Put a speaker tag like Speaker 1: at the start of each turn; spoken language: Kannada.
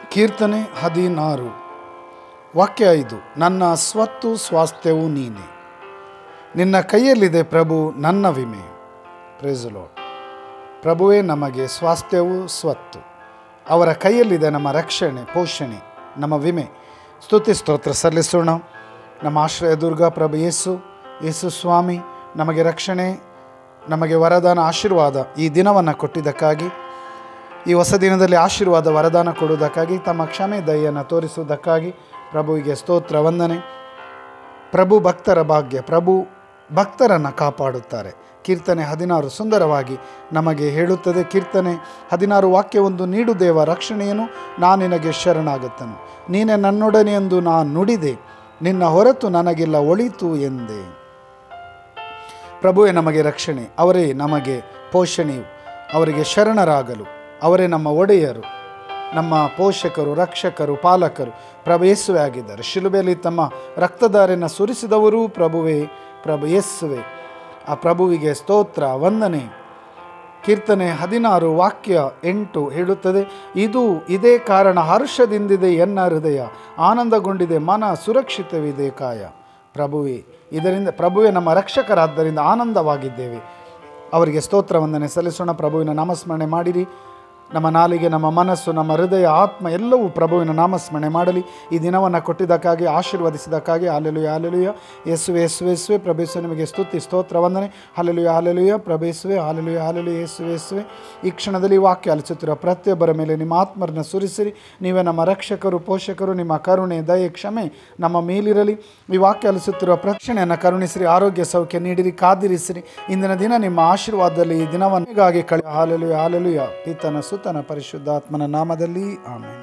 Speaker 1: ಕೀರ್ತನೆ ಹದಿನಾರು ವಾಕ್ಯ ಐದು ನನ್ನ ಸ್ವತ್ತು ಸ್ವಾಸ್ಥ್ಯವು ನೀನೆ ನಿನ್ನ ಕೈಯಲ್ಲಿದೆ ಪ್ರಭು ನನ್ನ ವಿಮೆ ಪ್ರೇಜಲೋ ಪ್ರಭುವೇ ನಮಗೆ ಸ್ವಾಸ್ಥ್ಯವು ಸ್ವತ್ತು ಅವರ ಕೈಯಲ್ಲಿದೆ ನಮ್ಮ ರಕ್ಷಣೆ ಪೋಷಣೆ ನಮ್ಮ ವಿಮೆ ಸ್ತುತಿ ಸ್ತೋತ್ರ ಸಲ್ಲಿಸೋಣ ನಮ್ಮ ಆಶ್ರಯ ದುರ್ಗ ಪ್ರಭು ಯೇಸು ಯೇಸು ಸ್ವಾಮಿ ನಮಗೆ ರಕ್ಷಣೆ ನಮಗೆ ವರದಾನ ಆಶೀರ್ವಾದ ಈ ದಿನವನ್ನು ಕೊಟ್ಟಿದ್ದಕ್ಕಾಗಿ ಈ ಹೊಸ ದಿನದಲ್ಲಿ ಆಶೀರ್ವಾದ ವರದಾನ ಕೊಡುವುದಕ್ಕಾಗಿ ತಮ್ಮ ಕ್ಷಮೆ ದಯೆಯನ್ನು ತೋರಿಸುವುದಕ್ಕಾಗಿ ಪ್ರಭುವಿಗೆ ಸ್ತೋತ್ರ ವಂದನೆ ಪ್ರಭು ಭಕ್ತರ ಭಾಗ್ಯ ಪ್ರಭು ಭಕ್ತರನ್ನು ಕಾಪಾಡುತ್ತಾರೆ ಕೀರ್ತನೆ ಹದಿನಾರು ಸುಂದರವಾಗಿ ನಮಗೆ ಹೇಳುತ್ತದೆ ಕೀರ್ತನೆ ಹದಿನಾರು ವಾಕ್ಯವೊಂದು ನೀಡು ದೇವ ರಕ್ಷಣೆಯನ್ನು ನಾನು ನಿನಗೆ ಶರಣಾಗುತ್ತನು ನೀನೇ ನನ್ನೊಡನೆ ಎಂದು ನಾನು ನುಡಿದೆ ನಿನ್ನ ಹೊರತು ನನಗಿಲ್ಲ ಒಳಿತು ಎಂದೆ ಪ್ರಭುವೇ ನಮಗೆ ರಕ್ಷಣೆ ಅವರೇ ನಮಗೆ ಪೋಷಣೆಯು ಅವರಿಗೆ ಶರಣರಾಗಲು ಅವರೇ ನಮ್ಮ ಒಡೆಯರು ನಮ್ಮ ಪೋಷಕರು ರಕ್ಷಕರು ಪಾಲಕರು ಪ್ರಭು ಯೇಸುವೆ ಆಗಿದ್ದಾರೆ ಶಿಲುಬೆಯಲ್ಲಿ ತಮ್ಮ ರಕ್ತಧಾರೆಯನ್ನು ಸುರಿಸಿದವರೂ ಪ್ರಭುವೇ ಪ್ರಭು ಯೇಸುವೆ ಆ ಪ್ರಭುವಿಗೆ ಸ್ತೋತ್ರ ವಂದನೆ ಕೀರ್ತನೆ ಹದಿನಾರು ವಾಕ್ಯ ಎಂಟು ಹೇಳುತ್ತದೆ ಇದು ಇದೇ ಕಾರಣ ಹರ್ಷದಿಂದಿದೆ ಎನ್ನ ಹೃದಯ ಆನಂದಗೊಂಡಿದೆ ಮನ ಸುರಕ್ಷಿತವಿದೆ ಕಾಯ ಪ್ರಭುವೇ ಇದರಿಂದ ಪ್ರಭುವೇ ನಮ್ಮ ರಕ್ಷಕರಾದ್ದರಿಂದ ಆನಂದವಾಗಿದ್ದೇವೆ ಅವರಿಗೆ ಸ್ತೋತ್ರ ವಂದನೆ ಸಲ್ಲಿಸೋಣ ಪ್ರಭುವಿನ ನಾಮಸ್ಮರಣೆ ಮಾಡಿರಿ ನಮ್ಮ ನಾಲಿಗೆ ನಮ್ಮ ಮನಸ್ಸು ನಮ್ಮ ಹೃದಯ ಆತ್ಮ ಎಲ್ಲವೂ ಪ್ರಭುವಿನ ನಾಮಸ್ಮರಣೆ ಮಾಡಲಿ ಈ ದಿನವನ್ನು ಕೊಟ್ಟಿದ್ದಕ್ಕಾಗಿ ಆಶೀರ್ವದಿಸಿದ್ದಕ್ಕಾಗಿ ಹಾಲೆಲುಯ ಹಾಲೆಲುಯ ಯೇಸುವೆ ಯೇಸುವೆ ಯೇಸುವೆ ಪ್ರಭೇಸುವೆ ನಿಮಗೆ ಸ್ತುತಿ ಸ್ತೋತ್ರ ವಂದನೆ ಹಾಲೆಲುಯ ಹಾಲೆಲುಯ ಪ್ರಭೇಸುವೆ ಹಾಲೆಲುಯ ಹಾಲೆಲುಯ ಯೇಸುವೆ ಯೇಸುವೆ ಈ ಕ್ಷಣದಲ್ಲಿ ಈ ವಾಕ್ಯ ಆಲಿಸುತ್ತಿರುವ ಪ್ರತಿಯೊಬ್ಬರ ಮೇಲೆ ನಿಮ್ಮ ಆತ್ಮರನ್ನು ಸುರಿಸಿರಿ ನೀವೇ ನಮ್ಮ ರಕ್ಷಕರು ಪೋಷಕರು ನಿಮ್ಮ ಕರುಣೆ ದಯೆ ಕ್ಷಮೆ ನಮ್ಮ ಮೇಲಿರಲಿ ಈ ವಾಕ್ಯ ಆಲಿಸುತ್ತಿರುವ ಪ್ರಕ್ಷಣೆಯನ್ನು ಕರುಣಿಸಿರಿ ಆರೋಗ್ಯ ಸೌಖ್ಯ ನೀಡಿರಿ ಕಾದಿರಿಸಿರಿ ಇಂದಿನ ದಿನ ನಿಮ್ಮ ಆಶೀರ್ವಾದದಲ್ಲಿ ಈ ದಿನವನ್ನಿಗಾಗಿ ಕಳೆ ಹಾಲೆಲುಯ ಹಾಲೆಲುಯ ಪಿತನ ಸುತನ ಪರಿಶುದ್ಧಾತ್ಮನ ನಾಮದಲ್ಲಿ ಆಮೇಲೆ